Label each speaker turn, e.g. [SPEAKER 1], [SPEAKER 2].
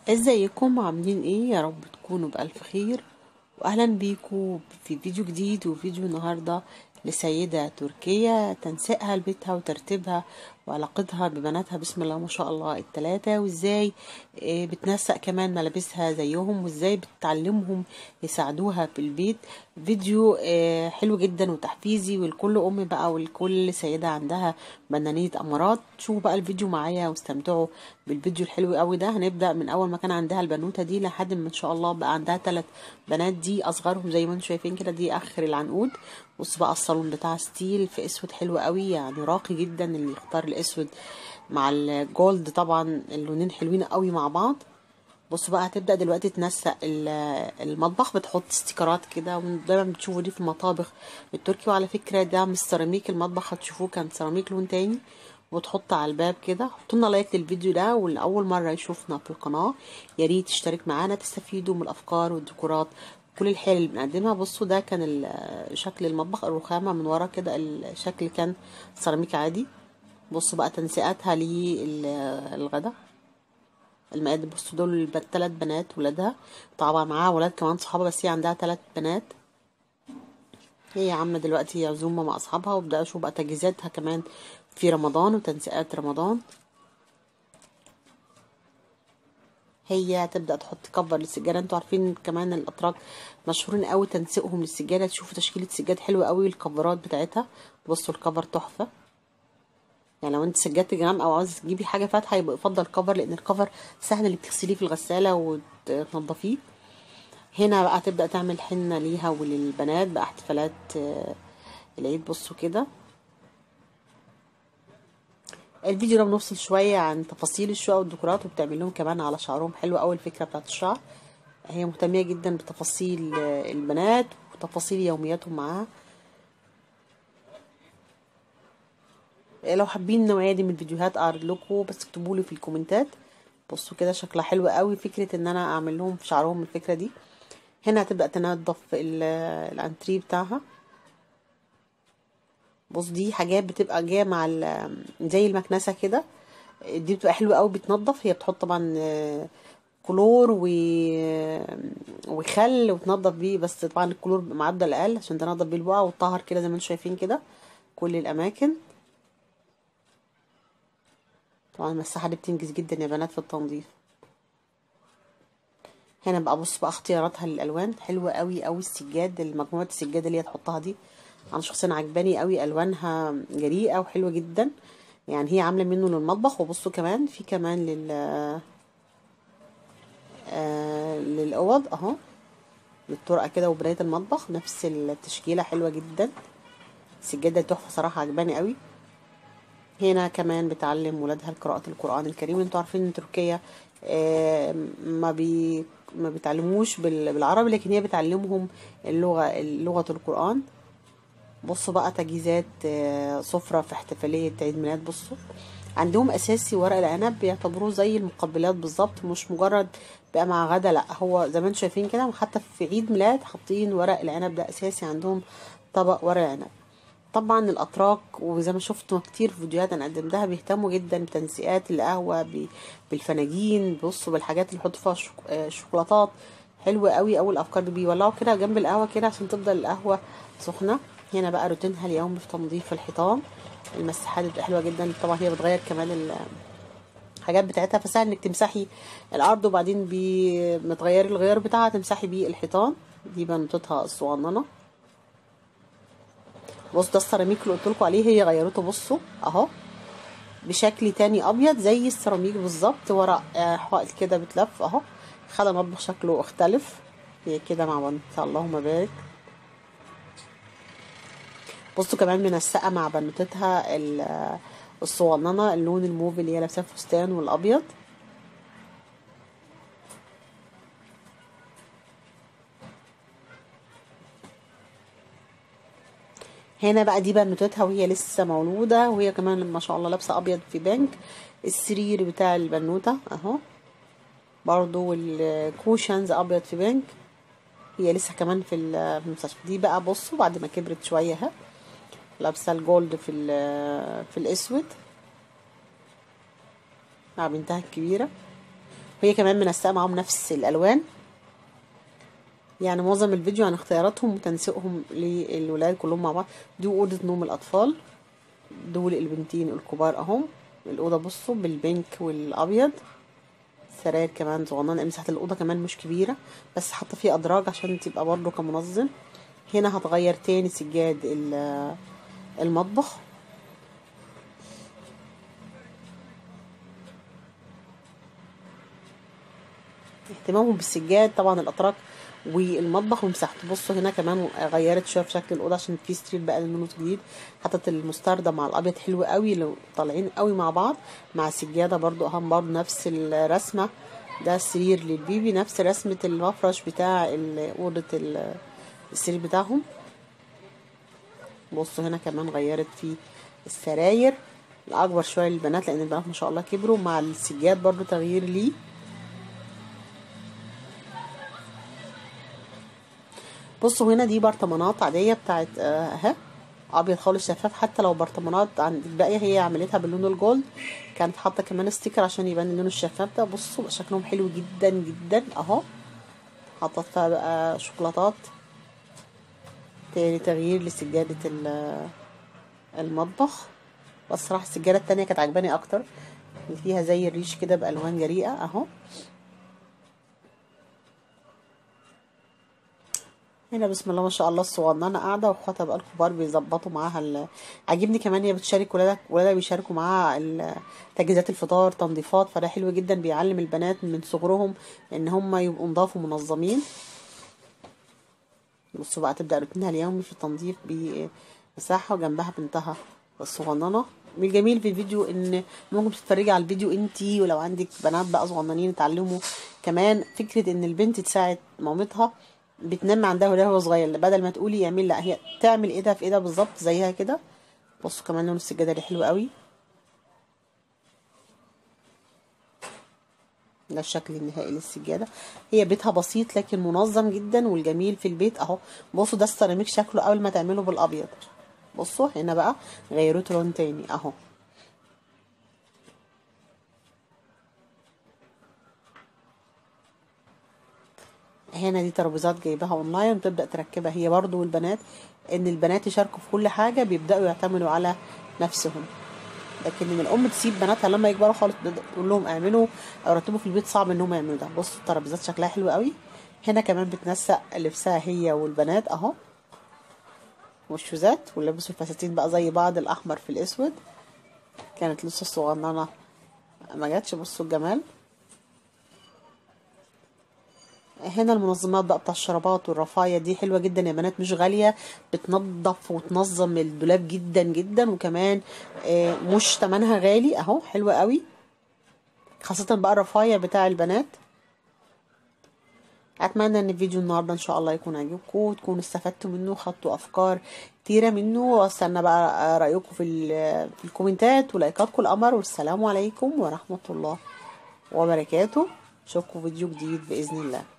[SPEAKER 1] ازيكم عاملين ايه يا رب تكونوا بألف خير واهلا بيكم في فيديو جديد وفيديو النهارده لسيدة تركية تنسيقها لبيتها وترتيبها وعلاقتها ببناتها بسم الله ما شاء الله التلاتة وازاي آه، بتنسق كمان ملابسها زيهم وازاي بتعلمهم يساعدوها في البيت فيديو آه، حلو جدا وتحفيزي ولكل ام بقى ولكل سيدة عندها بنانية امارات شوفوا بقى الفيديو معايا واستمتعوا بالفيديو الحلو قوي ده هنبدأ من اول ما كان عندها البنوتة دي لحد ما ان شاء الله بقى عندها ثلاث بنات دي اصغرهم زي ما انتم شايفين كده دي اخر العنقود بص بقى الصالون بتاع ستيل في اسود حلو قوي يعني راقي جدا اللي يختار الاسود مع الجولد طبعا اللونين حلوين قوي مع بعض بصوا بقى هتبدأ دلوقتي تنسق ال- المطبخ بتحط استيكرات كده ودايما بتشوفوا دي في المطابخ التركي وعلى فكرة ده مش سيراميك المطبخ هتشوفوه كان سيراميك لون تاني وتحط على الباب كده حطوا لنا لايك للفيديو ده واللي اول مره يشوفنا في القناه يا ريت تشترك معانا تستفيدوا من الافكار والديكورات كل الحيل اللي بنقدمها بصوا ده كان ال- شكل المطبخ الرخامه من ورا كده الشكل كان سيراميك عادي بصوا بقى تنسيقاتها للغدا المقاد بصوا دول الثلاث بنات ولادها طبعا معاها ولاد كمان صحابها بس هي عندها ثلاث بنات هي عاملة دلوقتي عزومة مع أصحابها وبدأ أشوف بقى تجهيزاتها كمان في رمضان وتنسيقات رمضان هي هتبدأ تحط كفر للسجادة انتوا عارفين كمان الأتراك مشهورين قوي تنسيقهم للسجادة تشوفوا تشكيلة سجاد حلوة قوي الكفرات بتاعتها بصوا الكفر تحفة يعني لو انت سجادة جرام او عاوز تجيبي حاجة فاتحة يبقى يفضل كفر لأن الكفر سهل انك تغسليه في الغسالة وتنضفيه هنا بقى تبدأ تعمل حنة ليها وللبنات بقى احتفالات آه، العيد بصوا كده الفيديو ده بنفصل شوية عن تفاصيل الشقق والديكورات وبتعمل لهم كمان على شعرهم حلوة أوي الفكرة بتاعت الشعر هي مهتمية جدا بتفاصيل آه، البنات وتفاصيل يومياتهم معاها لو حابين النوعية دي من الفيديوهات أعرض لكم بس اكتبوا لي في الكومنتات بصوا كده شكلها حلو قوي فكرة ان انا اعمل لهم في شعرهم الفكرة دي هنا هتبدأ تنظف ال- الانتريه بتاعها بص دي حاجات بتبقى جايه مع ال- زي المكنسه كده دي بتبقى حلوه قوي بتنظف هي بتحط طبعا آه، كلور و... وخل وتنظف بيه بس طبعا الكلور بيبقى معدل اقل عشان تنظف بيه البقعه وتطهر كده زي ما انتم شايفين كده كل الاماكن طبعا المساحه دي بتنجز جدا يا بنات في التنظيف هنا بقى بص بقى اختياراتها للالوان حلوه قوي قوي السجاد المجموعه السجاد اللي هي تحطها دي انا شخصيا عجباني قوي الوانها جريئه وحلوه جدا يعني هي عامله منه للمطبخ وبصوا كمان في كمان لل آه للاوض اهو للطرقه كده وبرايه المطبخ نفس التشكيله حلوه جدا السجاده تحفه صراحه عجباني قوي هنا كمان بتعلم ولادها قراءة القرآن الكريم انتوا عارفين ان تركيا آه، ما بي ما بيتعلموش بال- بالعربي لكن هي بتعلمهم اللغة لغة القرآن بصوا بقى تجهيزات آه، سفرة في احتفالية عيد ميلاد بصوا عندهم اساسي ورق العنب بيعتبروه زي المقبلات بالظبط مش مجرد بقى مع غدا لا هو زي ما انتم شايفين كده حتى في عيد ميلاد حاطين ورق العنب ده اساسي عندهم طبق ورق العنب طبعا الاتراك وزي ما شفتوا كتير في فيديوهات انا قدمتها بيهتموا جدا بتنسيقات القهوه ب- بالفناجين بصوا بالحاجات اللي يحطوا فيها الشوك- آه، الشوكولاتات حلوه قوي قوي الافكار دي بيولعوا كده جنب القهوه كده عشان تفضل القهوه سخنه هنا بقى روتينها اليومي في تنظيف الحيطان المساحات بتبقى حلوه جدا طبعا هي بتغير كمان ال- الحاجات بتاعتها فسهل انك تمسحي الارض وبعدين بي- بتغيري الغيار بتاعها تمسحي بيه الحيطان دي بنوتتها الصغننه بص ده السيراميك اللي قلت لكم عليه هي غيرته بصوا اهو بشكل تاني ابيض زي السيراميك بالظبط ورق آه، حائط كده بتلف اهو خلى المطبخ شكله اختلف هي كده مع بنت اللهم بارك بصوا كمان منسقه مع بنوتتها ال- الصغننه اللون الموف اللي هي لابساه فستان والابيض هنا بقى دي بنوتتها وهي لسه مولودة وهي كمان ما شاء الله لابسة أبيض في بنك السرير بتاع البنوتة أهو برضو والكوشنز أبيض في بنك هي لسه كمان في ال- في المستشفى دي بقى بصوا بعد ما كبرت شوية اهي لابسة الجولد في ال- في الأسود مع بنتها الكبيرة وهي كمان منسقه معاهم نفس الالوان يعني معظم الفيديو عن اختياراتهم وتنسيقهم للولاد كلهم مع بعض دي اوضه نوم الاطفال دول البنتين الكبار اهم الاوضه بصوا بالبينك والابيض سراير كمان صغننه مساحه الاوضه كمان مش كبيره بس حاطه فيه ادراج عشان تبقى برضو كمنظم هنا هتغير تاني سجاد المطبخ اهتمامهم بالسجاد طبعا الاتراك والمطبخ ومساحته بصوا هنا كمان غيرت شويه في شكل الاوضه عشان في ستريت بقى لونه جديد حطت المستردة مع الابيض حلو قوي لو طالعين قوي مع بعض مع السجاده برضو اهم برضو نفس الرسمه ده سرير للبيبي نفس رسمه المفرش بتاع اوضه السرير بتاعهم بصوا هنا كمان غيرت في السراير الاكبر شويه للبنات لان البنات ما شاء الله كبروا مع السجاد برضو تغيير ليه بصوا هنا دي برطمانات عاديه بتاعت اهي ابيض خالص شفاف حتى لو برطمانات عند الباقيه هي عملتها باللون الجولد كانت حاطه كمان ستيكر عشان يبان اللون الشفاف ده بصوا بقى شكلهم حلو جدا جدا اهو حطت فيها بقى شوكولاتات تاني تغيير لسجادة المطبخ بس صراحة السجادة التانية كانت عجباني اكتر اللي فيها زي الريش كده بالوان جريئة اهو هنا بسم الله ما شاء الله الصغننه قاعده واخواتها بقى الكبار بيظبطوا معاها ال... عاجبني كمان هي بتشارك ولادك ولادها بيشاركوا معاها تجهيزات الفطار تنظيفات فده حلو جدا بيعلم البنات من صغرهم ان هم يبقوا نضاف ومنظمين بصوا بقى تبدا روتينها اليومي في التنظيف بمساحه وجنبها بنتها الصغننه من الجميل في الفيديو ان ممكن تتفرجي على الفيديو انتي ولو عندك بنات بقى صغننين يتعلموا كمان فكره ان البنت تساعد مامتها بتنام عندها ولا هو صغير بدل ما تقولي يعمل لا هي تعمل ايدها في ايدها بالظبط زيها كده بصوا كمان لون السجاده دي حلو قوي ده الشكل النهائي للسجاده هي بيتها بسيط لكن منظم جدا والجميل في البيت اهو بصوا ده السيراميك شكله قبل ما تعمله بالابيض بصوا هنا بقى غيرته لون تاني اهو هنا دي ترابيزات جايباها اونلاين وتبدا تركبها هي برضو والبنات ان البنات يشاركوا في كل حاجه بيبداوا يعتمدوا على نفسهم لكن ان الام تسيب بناتها لما يكبروا خالص تقول لهم اعملوا او رتبوا في البيت صعب ان هم يعملوا ده بصوا الترابيزات شكلها حلو قوي هنا كمان بتنسق لبسها هي والبنات اهو والشوزات ولبسوا الفساتين بقى زي بعض الاحمر في الاسود كانت لسه صغننه ما جاتش بصوا الجمال هنا المنظمات بقى بتاع الشرابات والرفاية دي حلوة جدا يا بنات مش غالية بتنظف وتنظم الدولاب جدا جدا وكمان مش تمنها غالي اهو حلوة قوي خاصة بقى الرفاية بتاع البنات اتمنى ان الفيديو النهارده ان شاء الله يكون عجبكم وتكونوا استفدتوا منه وخدتوا افكار كتيره منه واستنى بقى رايكم في في الكومنتات ولايكاتكم القمر والسلام عليكم ورحمه الله وبركاته اشوفكم فيديو جديد باذن الله